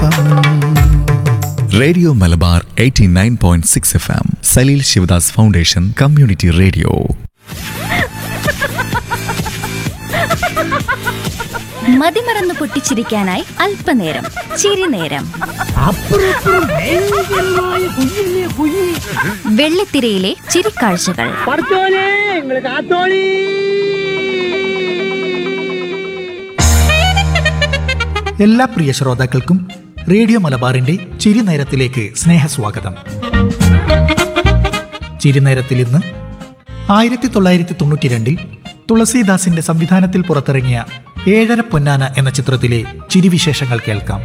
Radio Malabar 89.6 F M Saleel Sivadas foundation community radio മതിമറന്ന് പൊട്ടിച്ചിരിക്കാനായി അല്പനേരം ചിരിനേരം വെള്ളിത്തിരയിലെ ചിരിക്കാഴ്ചകൾ പഠിച്ചോനെ നിങ്ങള് കാത്തോളി എല്ലാ പ്രിയ ശ്രോതാക്കൾക്കും റേഡിയോ മലബാറിന്റെ ചിരിനേരത്തിലേക്ക് സ്നേഹസ്വാഗതം ചിരിനേരത്തിൽ ഇന്ന് ആയിരത്തി തൊള്ളായിരത്തി തൊണ്ണൂറ്റി രണ്ടിൽ തുളസീദാസിന്റെ സംവിധാനത്തിൽ പുറത്തിറങ്ങിയ ഏഴര പൊന്നാന എന്ന ചിത്രത്തിലെ ചിരിവിശേഷങ്ങൾ കേൾക്കാം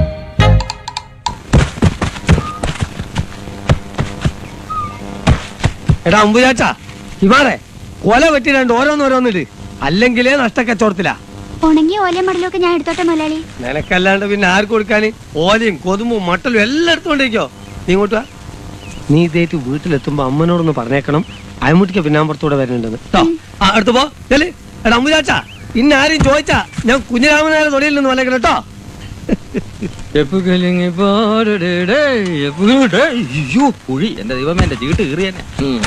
എടാ അമ്പുചാച്ചാ ഇമാറെ കൊല വെട്ടി രണ്ട് ഓരോന്നോരോന്നിട്ട് അല്ലെങ്കിലേ നഷ്ടക്കച്ചവടത്തിലാ ഉണങ്ങിയ ഓലയും മടലൊക്കെ ഞാൻ എടുത്തോട്ടെ മുതലാളി നിനക്കല്ലാണ്ട് പിന്നെ ആർക്ക് കൊടുക്കാന് ഓലയും കൊതുമ്പും മട്ടലും എല്ലാം എടുത്തോണ്ടിരിക്കോ നീ ഇങ്ങോട്ട് വാ നീ ഇതേറ്റ് വീട്ടിലെത്തുമ്പോ അമ്മനോടൊന്ന് പറഞ്ഞേക്കണം അയമുട്ടിക്ക് പിന്നാമ്പുറത്തൂടെ വരുന്നുണ്ടെന്ന് ട്ടോ. ആ അടുത്ത് പോ ചെല് എടാ അമ്പുചാച്ചാ ഇന്ന ആരും ചോദിച്ചാ ഞാൻ കുഞ്ഞിരാമനായ തൊടിയിൽ നിന്ന് വന്നേക്കണം കേട്ടോ അയ്യോ കുഴി എന്റെ ദൈവമേ എന്റെ ചീട്ട് കീറിയനെ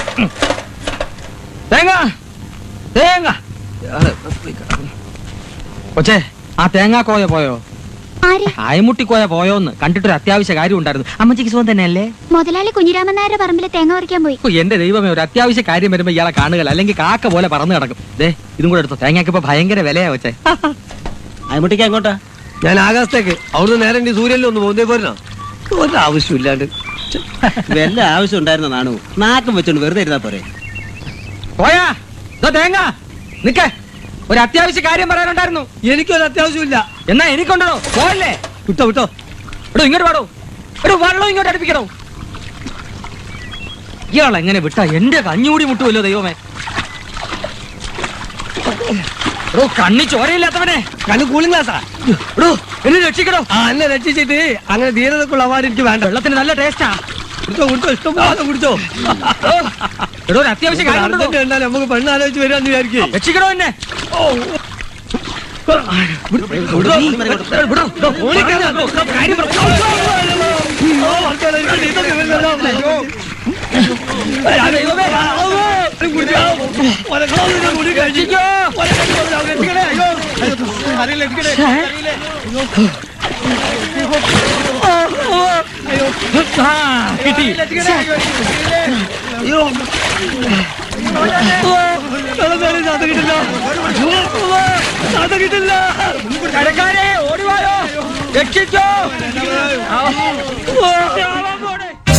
തേങ്ങ തേങ്ങ ഇയാള് കൊച്ചേ ആ തേങ്ങാക്കോയ പോയോ ആര് അയമുട്ടിക്കോയ പോയോന്ന് കണ്ടിട്ടൊരു അത്യാവശ്യ കാര്യം ഉണ്ടായിരുന്നു അമ്മച്ചിക്ക് സുഖം തന്നെയല്ലേ മുതലാളി കുഞ്ഞിരാമൻ നായരുടെ പറമ്പിൽ തേങ്ങ പറിക്കാൻ പോയി ഓ, എന്റെ ദൈവമേ ഒരു അത്യാവശ്യ കാര്യം വരുമ്പോ ഇയാളെ കാണുക അല്ലെങ്കിൽ കാക്ക പോലെ പറന്ന് കിടക്കും ദേ ഇതും കൂടെ എടുത്തോ തേങ്ങയ്ക്ക് ഇപ്പൊ ഭയങ്കര വിലയാ വെച്ചേ അയമുട്ടിക്ക് അങ്ങോട്ടാ ഞാൻ ആകാശത്തേക്ക് അവിടുന്ന് നേരെ ഇനി സൂര്യനിൽ ഒന്ന് പോകുന്നേ പോരണോ ഒരാവശ്യമില്ലാണ്ട് വല്ല ആവശ്യം ഉണ്ടായിരുന്ന നാണു നാക്കം വെച്ചോണ്ട് വെറുതെ ഇരുന്നാ പോരെ പോയാ ഇതോ തേങ്ങ നിക്കേ ഒരു അത്യാവശ്യ കാര്യം പറയാനുണ്ടായിരുന്നു എനിക്കൊരു അത്യാവശ്യമില്ല എന്നാ എനിക്കുണ്ടോ പോയല്ലേ വിട്ടോ വിട്ടോ എടോ ഇങ്ങോട്ട് പാടോ എടോ വെള്ളം ഇങ്ങോട്ട് അടുപ്പിക്കണോ ഇയാൾ എങ്ങനെ വിട്ടാ എന്റെ കഞ്ഞൂടി മുട്ടുമല്ലോ ദൈവമേ എടോ കണ്ണി ചോരയില്ലാത്തവനെ കണ്ണു കൂളിംഗ് ഗ്ലാസാ എടോ എന്നെ രക്ഷിക്കണോ ആ എന്നെ രക്ഷിച്ചിട്ട് അങ്ങനെ ധീരതക്കുള്ള അവാർഡ് എനിക്ക് വേണ്ട വെള്ളത്തിന് നല്ല ടേസ്റ്റാ കുടിച്ചോ കുടിച്ചോ ഇഷ്ടം പോലെ കുടിച്ചോ എടോ ഒരു അത്യാവശ്യ കാര്യം ഉണ്ടോ? അർജന്റ് കണ്ടാൽ നമുക്ക് പെണ്ണ് ആലോചിച്ച് വരാന്ന് വിചാരിക്കേ രക്ഷിക്കണോ എന്നെ ആ, കിട്ടി കടക്കാരെ ഓടിവായോ രക്ഷിച്ചോ